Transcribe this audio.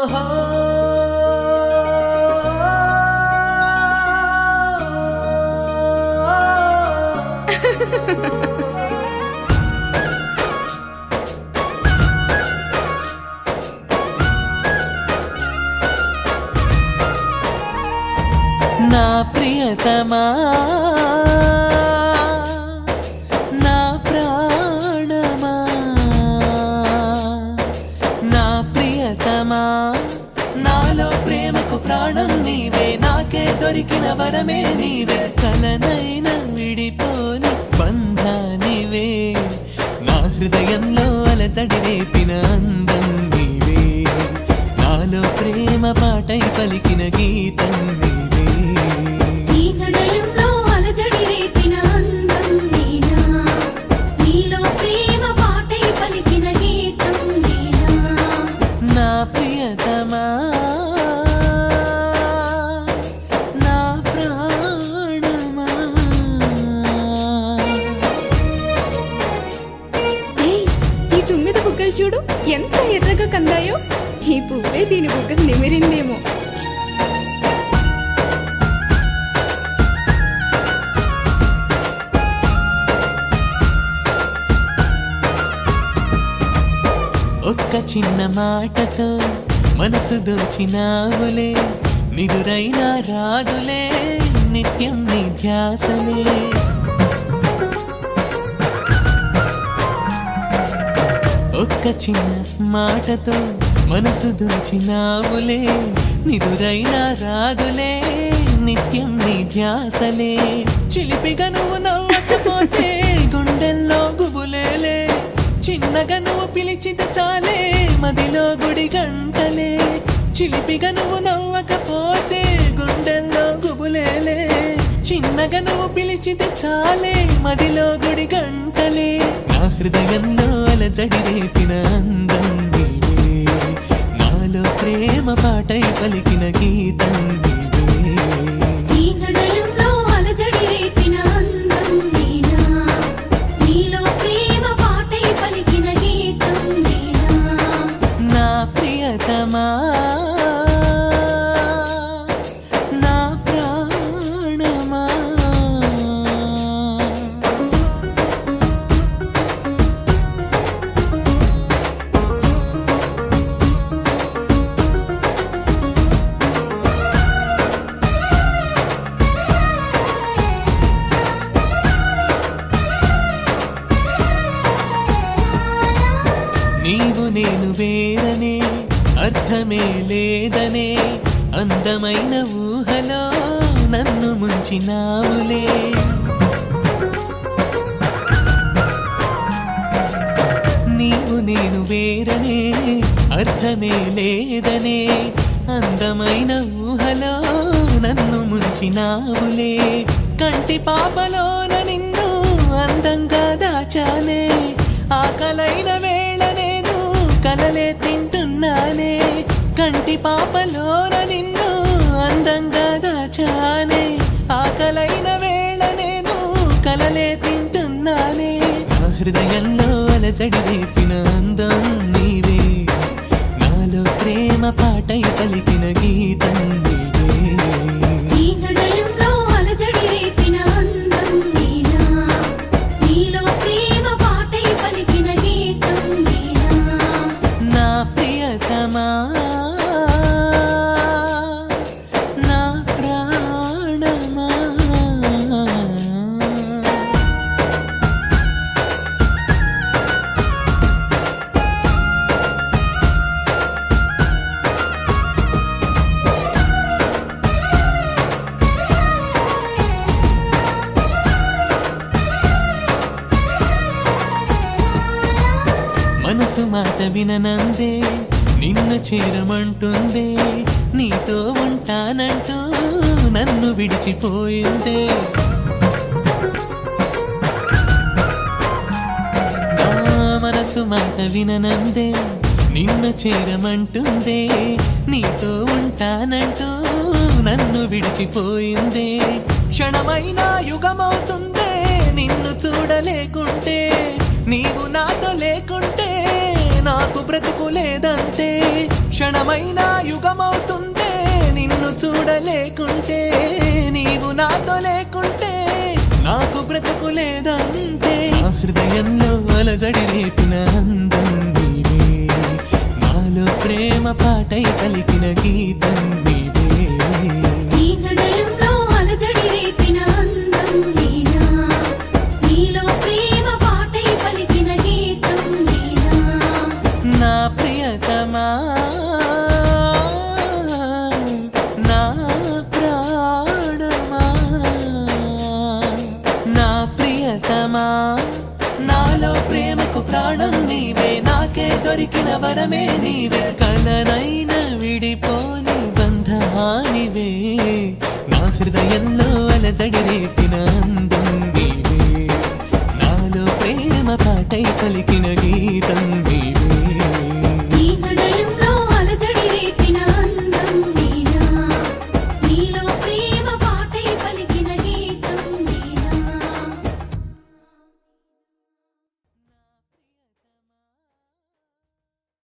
నా ప్రియతమా నా ప్రాణమా నా ప్రియతమా నాలో ప్రేమకు ప్రాణం నీవే నాకే దొరికిన వరమే నీవే కలనైన విడిపోని బంధానివే నా హృదయంలో అలజడి రేపిన అందం నీవే నాలో ప్రేమ పాటై పలికిన గీతం నీవే నీ హృదయంలో అలజడి రేపిన అందం నీనా నీలో ప్రేమ పాటై పలికిన గీతం నీనా నా ప్రియతమా నా ప్రాణమా ఏయ్, ఈ తుమ్మిద బుగ్గలు చూడు ఎంత ఎర్రగా కందాయో ఈ పువ్వే దీని బుగ్గలు నిమిరిందేమో ఒక్క చిన్న మాటతో మనసు దోచినావులే నిదురైనా రాదులే నిత్యం నీ ధ్యాసలే ఒక్క చిన్న మాటతో మనసు దోచినావులే నిదురైనా రాదులే నిత్యం నీ ధ్యాసలే చిలిపిగా నువ్వు నవ్వకపోతే గుండెల్లో గుబులేలే చిన్నగా నువ్వు పిలిచితే చాలే మదిలో గుడి గంటలే చిలిపిగా నువ్వు నవ్వకపోతే గుండెల్లో గుబులేలే చిన్నగా నువ్వు పిలిచితే చాలే మదిలో గుడి గంటలే నా హృదయంలో అలజడి రేపిన అందం నీవే నాలో ప్రేమ పాటై పలికిన గీతం నీవే నీ హృదయంలో అలజడి రేపిన అందం నీనా నీలో ప్రేమ పాటై పలికిన గీతం నీనా నా ప్రియతమా నా ప్రాణమా నీవు నేను వేరనే అర్థమే లేదనే అందమైన ఊహలో నన్ను ముంచినావులే నీవు నేను వేరనే అర్థమే లేదనే అందమైన ఊహలో నన్ను ముంచినావులే కంటి పాపలోన నిన్ను అందంగా దాచానే ఆకలైన వేళ నేను కలలే తింటున్నానే కంటి పాపలోన నిన్ను అందంగా దాచానే ఆకలైన వేళ నేను కలలే తింటున్నానే నా హృదయంలో అలజడి రేపిన అందం నీవే నాలో ప్రేమ పాటై పలికిన గీతం నీవే నీ హృదయంలో అలజడి రేపిన అందం నీనా నీలో ప్రేమ పాటై పలికిన గీతం నీనా నా ప్రియతమా నా ప్రాణమా మనసు మాట విననందే నిన్ను చేరమంటుందే నీతో ఉంటానంటూ నన్ను విడిచిపోయిందే నా మనసు మాట విననందే నిన్ను చేరమంటుందే నీతో ఉంటానంటూ నన్ను విడిచిపోయిందే క్షణమైన యుగమవుతుందే నిన్ను చూడలేకుంటే నీవు నాతో లేకుంటే నాకు బ్రతుకు లేదంటే క్షణమైన యుగమవుతుందే నిన్ను చూడలేకుంటే నీవు నాతో లేకుంటే నాకు బ్రతుకు లేదంటే నా హృదయంలో అలజడి రేపిన అందం నీవే నాలో ప్రేమ పాటై పలికిన గీతం నీవే నీ హృదయంలో అలజడి రేపిన అందం నీనా నీలో ప్రేమ పాటై పలికిన గీతం నీనా నా ప్రియతమా నా ప్రాణమా నా ప్రియతమా నాలో ప్రేమకు ప్రాణం నీవే నాకే దొరికిన వరమే నీవే కలన